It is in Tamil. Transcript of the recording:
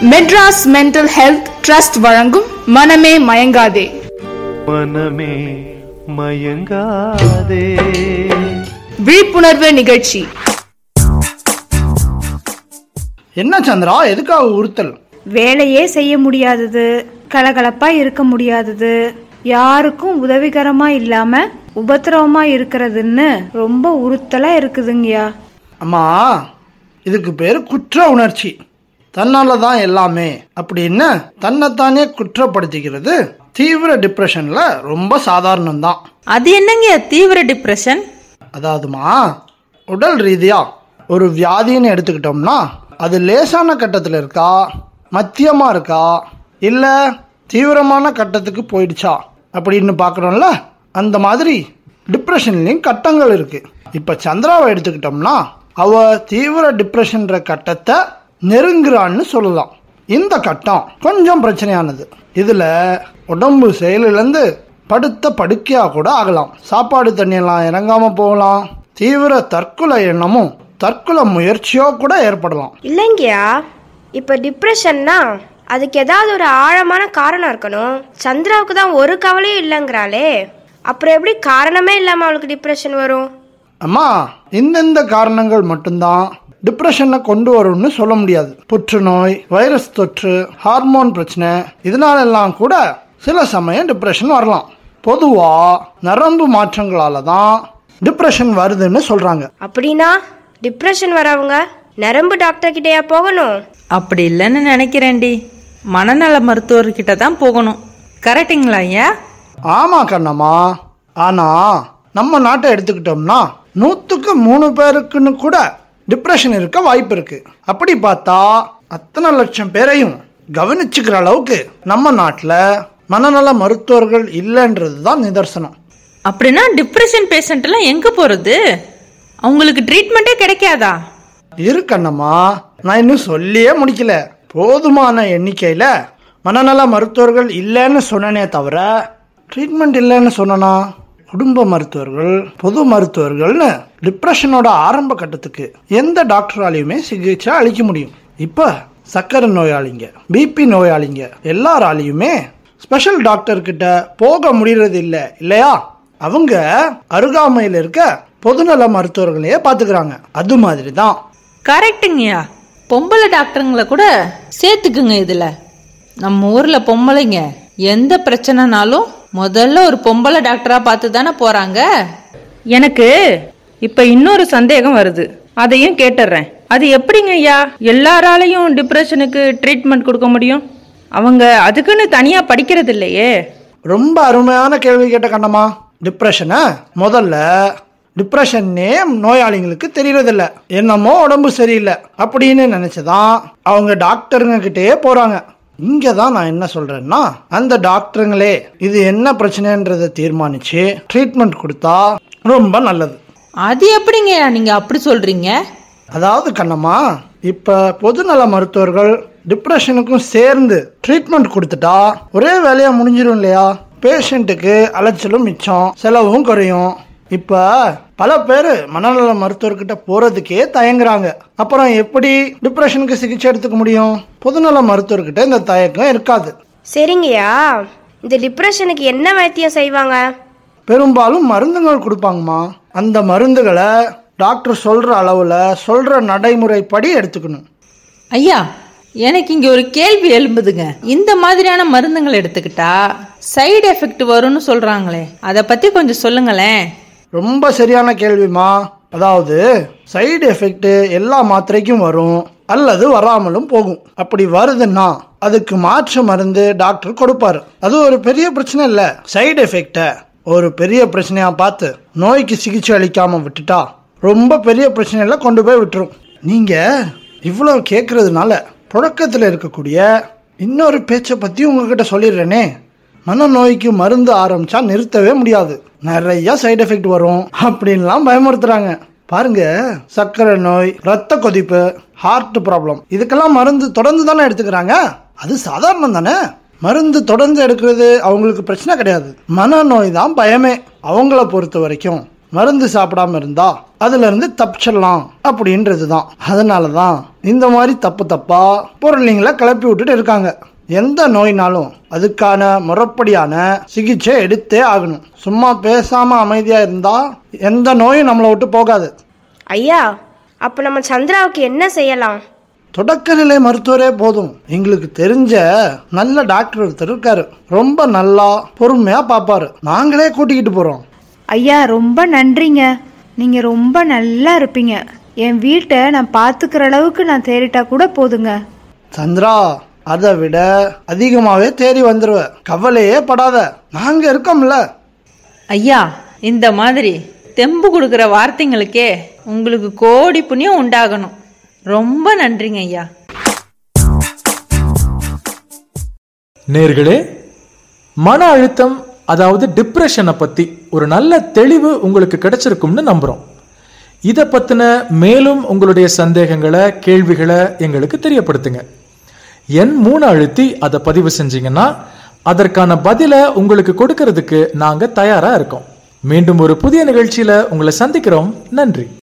மெட்ராஸ் மென்டல் ஹெல்த் ட்ரஸ்ட் வழங்கும் மனமே மயங்காதே மனமே மயங்காதே விழிப்புணர்வு நிகழ்ச்சி என்ன சந்திரா எதுக்காக உறுத்தல் வேலையே செய்ய முடியாதது கலகலப்பா இருக்க முடியாதது யாருக்கும் உதவிகரமா இல்லாம உபத்திரவமா இருக்கிறதுன்னு ரொம்ப உறுத்தலா இருக்குதுங்கய்யா அம்மா இதுக்கு பேர் குற்ற உணர்ச்சி தன்னால தான் எல்லாமே அப்படின்னு தன்னைத்தானே குற்றப்படுத்திக்கிறது தீவிர டிப்ரெஷன்ல ரொம்ப சாதாரணம்தான் அது என்னங்க தீவிர டிப்ரெஷன் அதாவதுமா உடல் ரீதியா ஒரு வியாதின்னு எடுத்துக்கிட்டோம்னா அது லேசான கட்டத்தில் இருக்கா மத்தியமா இருக்கா இல்லை தீவிரமான கட்டத்துக்கு போயிடுச்சா அப்படின்னு பார்க்குறோம்ல அந்த மாதிரி டிப்ரெஷன்லேயும் கட்டங்கள் இருக்கு இப்போ சந்திராவை எடுத்துக்கிட்டோம்னா அவ தீவிர டிப்ரெஷன்ற கட்டத்தை நெருங்குறான்னு சொல்லலாம் இந்த கட்டம் கொஞ்சம் பிரச்சனையானது இதுல உடம்பு செயலிழந்து படுத்த படுக்கையா கூட ஆகலாம் சாப்பாடு தண்ணியெல்லாம் இறங்காம போகலாம் தீவிர தற்கொலை எண்ணமும் தற்கொலை முயற்சியோ கூட ஏற்படலாம் இல்லைங்கய்யா இப்போ டிப்ரெஷன்னா அதுக்கு ஏதாவது ஒரு ஆழமான காரணம் இருக்கணும் சந்திராவுக்கு தான் ஒரு கவலையும் இல்லைங்கிறாளே அப்புறம் எப்படி காரணமே இல்லாமல் அவளுக்கு டிப்ரெஷன் வரும் அம்மா இந்தந்த காரணங்கள் மட்டும்தான் டிப்ரெஷனை கொண்டு வரும்னு சொல்ல முடியாது புற்றுநோய் வைரஸ் தொற்று ஹார்மோன் பிரச்சனை இதனால எல்லாம் கூட சில சமயம் டிப்ரெஷன் வரலாம் பொதுவா நரம்பு மாற்றங்களால தான் டிப்ரெஷன் வருதுன்னு சொல்றாங்க அப்படின்னா டிப்ரெஷன் வரவங்க நரம்பு டாக்டர் கிட்டயா போகணும் அப்படி இல்லைன்னு நினைக்கிறேன்டி மனநல மருத்துவர்கிட்ட தான் போகணும் கரெக்டுங்களா ஐயா ஆமா கண்ணம்மா ஆனா நம்ம நாட்டை எடுத்துக்கிட்டோம்னா நூத்துக்கு மூணு பேருக்குன்னு கூட டிப்ரெஷன் இருக்க வாய்ப்பு இருக்கு அப்படி பார்த்தா அத்தனை லட்சம் பேரையும் கவனிச்சுக்கிற அளவுக்கு நம்ம நாட்டில் மனநல மருத்துவர்கள் இல்லைன்றது தான் நிதர்சனம் அப்படின்னா டிப்ரெஷன் பேஷண்ட் எல்லாம் எங்க போறது அவங்களுக்கு ட்ரீட்மெண்ட்டே கிடைக்காதா இரு கண்ணம்மா நான் இன்னும் சொல்லியே முடிக்கல போதுமான எண்ணிக்கையில் மனநல மருத்துவர்கள் இல்லைன்னு சொன்னனே தவிர ட்ரீட்மெண்ட் இல்லைன்னு சொன்னனா குடும்ப மருத்துவர்கள் பொது மருத்துவர்கள்னு டிப்ரெஷனோட ஆரம்ப கட்டத்துக்கு எந்த டாக்டராலையுமே சிகிச்சை அளிக்க முடியும் இப்போ சர்க்கரை நோயாளிங்க பிபி நோயாளிங்க எல்லாராலையுமே ஸ்பெஷல் டாக்டர் கிட்ட போக முடியறது இல்லை இல்லையா அவங்க அருகாமையில் இருக்க பொதுநல மருத்துவர்களையே பார்த்துக்கிறாங்க அது மாதிரி தான் கரெக்டுங்கய்யா பொம்பளை டாக்டருங்களை கூட சேர்த்துக்குங்க இதுல நம்ம ஊர்ல பொம்பளைங்க எந்த பிரச்சனைனாலும் முதல்ல ஒரு பொம்பளை டாக்டரா பார்த்து தானே போறாங்க எனக்கு இப்ப இன்னொரு சந்தேகம் வருது அதையும் கேட்டுடுறேன் அது எப்படிங்க ஐயா எல்லாராலையும் டிப்ரெஷனுக்கு ட்ரீட்மெண்ட் கொடுக்க முடியும் அவங்க அதுக்குன்னு தனியா படிக்கிறது இல்லையே ரொம்ப அருமையான கேள்வி கேட்ட கண்ணம்மா டிப்ரெஷனை முதல்ல டிப்ரெஷன்னே நோயாளிங்களுக்கு தெரியறதில்ல என்னமோ உடம்பு சரியில்லை அப்படின்னு நினைச்சுதான் அவங்க டாக்டருங்க கிட்டே போறாங்க இங்க தான் நான் என்ன சொல்றேன்னா அந்த டாக்டருங்களே இது என்ன பிரச்சனைன்றதை தீர்மானிச்சு ட்ரீட்மெண்ட் கொடுத்தா ரொம்ப நல்லது அது எப்படிங்கய்யா நீங்க அப்படி சொல்றீங்க அதாவது கண்ணம்மா இப்ப பொதுநல மருத்துவர்கள் டிப்ரெஷனுக்கும் சேர்ந்து ட்ரீட்மெண்ட் கொடுத்துட்டா ஒரே வேலையா முடிஞ்சிடும் இல்லையா பேஷண்ட்டுக்கு அலைச்சலும் மிச்சம் செலவும் குறையும் இப்ப பல பேர் மனநல மருத்துவர்கிட்ட போறதுக்கே தயங்குறாங்க அப்புறம் எப்படி டிப்ரெஷனுக்கு சிகிச்சை எடுத்துக்க முடியும் பொதுநல மருத்துவர்கிட்ட இந்த தயக்கம் இருக்காது சரிங்கய்யா இந்த டிப்ரெஷனுக்கு என்ன வைத்தியம் செய்வாங்க பெரும்பாலும் மருந்துகள் கொடுப்பாங்கம்மா அந்த மருந்துகளை டாக்டர் சொல்ற அளவுல சொல்ற நடைமுறைப்படி எடுத்துக்கணும் ஐயா எனக்கு இங்க ஒரு கேள்வி எழும்புதுங்க இந்த மாதிரியான மருந்துகள் எடுத்துக்கிட்டா சைடு எஃபெக்ட் வரும்னு சொல்றாங்களே அதை பத்தி கொஞ்சம் சொல்லுங்களேன் ரொம்ப சரியான கேள்விமா அதாவது சைடு எஃபெக்ட் எல்லா மாத்திரைக்கும் வரும் அல்லது வராமலும் போகும் அப்படி வருதுன்னா அதுக்கு மாற்று மருந்து டாக்டர் கொடுப்பாரு அது ஒரு பெரிய பிரச்சனை இல்லை சைடு எஃபெக்டை ஒரு பெரிய பிரச்சனையா பார்த்து நோய்க்கு சிகிச்சை அளிக்காம விட்டுட்டா ரொம்ப பெரிய பிரச்சனையில கொண்டு போய் விட்டுரும் நீங்க இவ்வளவு கேட்கறதுனால புழக்கத்தில் இருக்கக்கூடிய இன்னொரு பேச்சை பத்தி உங்ககிட்ட சொல்லிடுறேனே மனநோய்க்கு மருந்து ஆரம்பிச்சா நிறுத்தவே முடியாது நிறைய சைடு எஃபெக்ட் வரும் அப்படின்லாம் பயமுறுத்துறாங்க பாருங்க சர்க்கரை நோய் ரத்த கொதிப்பு ஹார்ட் ப்ராப்ளம் இதுக்கெல்லாம் மருந்து தொடர்ந்து தானே எடுத்துக்கிறாங்க அது சாதாரணம் தானே மருந்து தொடர்ந்து எடுக்கிறது அவங்களுக்கு பிரச்சனை கிடையாது மனநோய் தான் பயமே அவங்கள பொறுத்த வரைக்கும் மருந்து சாப்பிடாம இருந்தா அதுல இருந்து தப்பிச்சிடலாம் அப்படின்றது தான் அதனால தான் இந்த மாதிரி தப்பு தப்பா பொருளிங்களை கிளப்பி விட்டுட்டு இருக்காங்க எந்த நோயினாலும் அதுக்கான முறைப்படியான சிகிச்சை எடுத்தே ஆகணும் சும்மா பேசாம அமைதியா இருந்தா எந்த நோயும் நம்மளை விட்டு போகாது ஐயா அப்போ நம்ம சந்திராவுக்கு என்ன செய்யலாம் தொடக்கநிலை மருத்துவரே போதும் எங்களுக்கு தெரிஞ்ச நல்ல டாக்டர் ஒருத்தர் இருக்காரு ரொம்ப நல்லா பொறுமையா பார்ப்பாரு நாங்களே கூட்டிக்கிட்டு போறோம் ஐயா ரொம்ப நன்றிங்க நீங்க ரொம்ப நல்லா இருப்பீங்க என் வீட்டை நான் பாத்துக்கிற அளவுக்கு நான் தேறிட்டா கூட போதுங்க சந்திரா அதை விட அதிகமாவே தேறி வந்துருவ கவலையே படாத நாங்க இருக்கோம்ல ஐயா இந்த மாதிரி தெம்பு கொடுக்குற வார்த்தைங்களுக்கே உங்களுக்கு கோடி புண்ணியம் உண்டாகணும் ரொம்ப நன்றிங்க ஐயா நேர்களே மன அழுத்தம் அதாவது டிப்ரெஷனை பத்தி ஒரு நல்ல தெளிவு உங்களுக்கு கிடைச்சிருக்கும்னு நம்புறோம் இதை பத்தின மேலும் உங்களுடைய சந்தேகங்களை கேள்விகளை எங்களுக்கு தெரியப்படுத்துங்க எண் மூணு அழுத்தி அதை பதிவு செஞ்சீங்கன்னா அதற்கான பதிலை உங்களுக்கு கொடுக்கறதுக்கு நாங்க தயாரா இருக்கோம் மீண்டும் ஒரு புதிய நிகழ்ச்சியில உங்களை சந்திக்கிறோம் நன்றி